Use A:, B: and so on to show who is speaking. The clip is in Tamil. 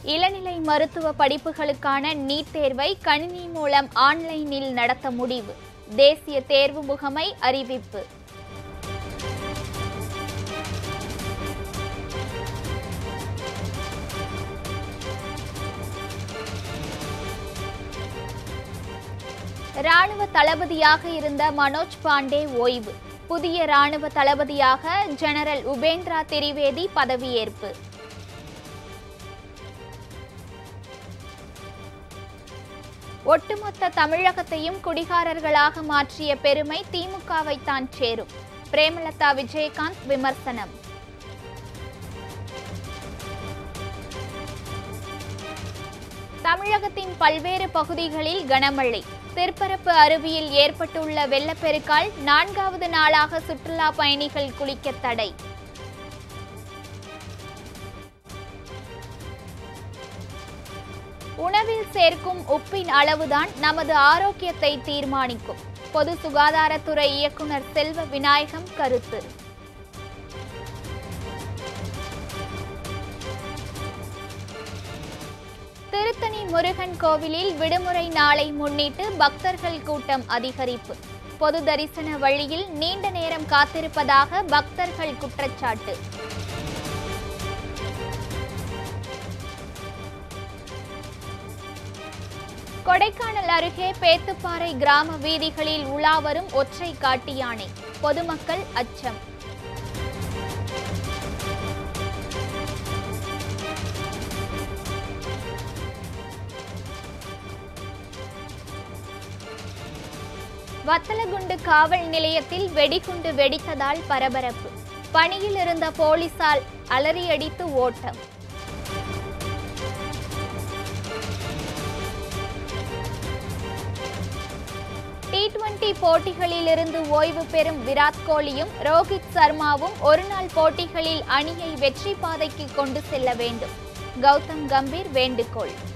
A: இளநிலை மருத்துவ படிப்புகளுக்கான நீட் தேர்வை கணினி மூலம் ஆன்லைனில் நடத்த முடிவு தேசிய தேர்வு முகமை அறிவிப்பு ராணுவ தளபதியாக இருந்த மனோஜ் பாண்டே ஓய்வு புதிய ராணுவ தளபதியாக ஜெனரல் உபேந்திரா திரிவேதி பதவியேற்பு ஒட்டுமொத்த தமிழகத்தையும் குடிகாரர்களாக மாற்றிய பெருமை திமுகவை தான் சேரும் பிரேமலதா விஜயகாந்த் விமர்சனம் தமிழகத்தின் பல்வேறு பகுதிகளில் கனமழை திருப்பரப்பு அருவியில் ஏற்பட்டுள்ள வெள்ளப்பெருக்கால் நான்காவது நாளாக சுற்றுலா பயணிகள் குளிக்க தடை உணவில் சேர்க்கும் உப்பின் அளவுதான் நமது ஆரோக்கியத்தை தீர்மானிக்கும் பொது சுகாதாரத்துறை இயக்குனர் செல்வ விநாயகம் கருத்து திருத்தணி முருகன் கோவிலில் விடுமுறை நாளை முன்னிட்டு பக்தர்கள் கூட்டம் அதிகரிப்பு பொது தரிசன வழியில் நீண்ட நேரம் காத்திருப்பதாக பக்தர்கள் குற்றச்சாட்டு கொடைக்கானல் அருகே பேத்துப்பாறை கிராம வீதிகளில் உலாவரும் ஒற்றை காட்டு யானை பொதுமக்கள் அச்சம் வத்தலகுண்டு காவல் நிலையத்தில் வெடிகுண்டு வெடித்ததால் பரபரப்பு பணியில் இருந்த போலீசால் அலறியடித்து ஓட்டம் டி டுவெண்டி போட்டிகளிலிருந்து ஓய்வு பெறும் விராட் கோலியும் ரோஹித் சர்மாவும் ஒருநாள் போட்டிகளில் அணியை வெற்றி பாதைக்கு கொண்டு செல்ல வேண்டும் கௌதம் கம்பீர் வேண்டுகோள்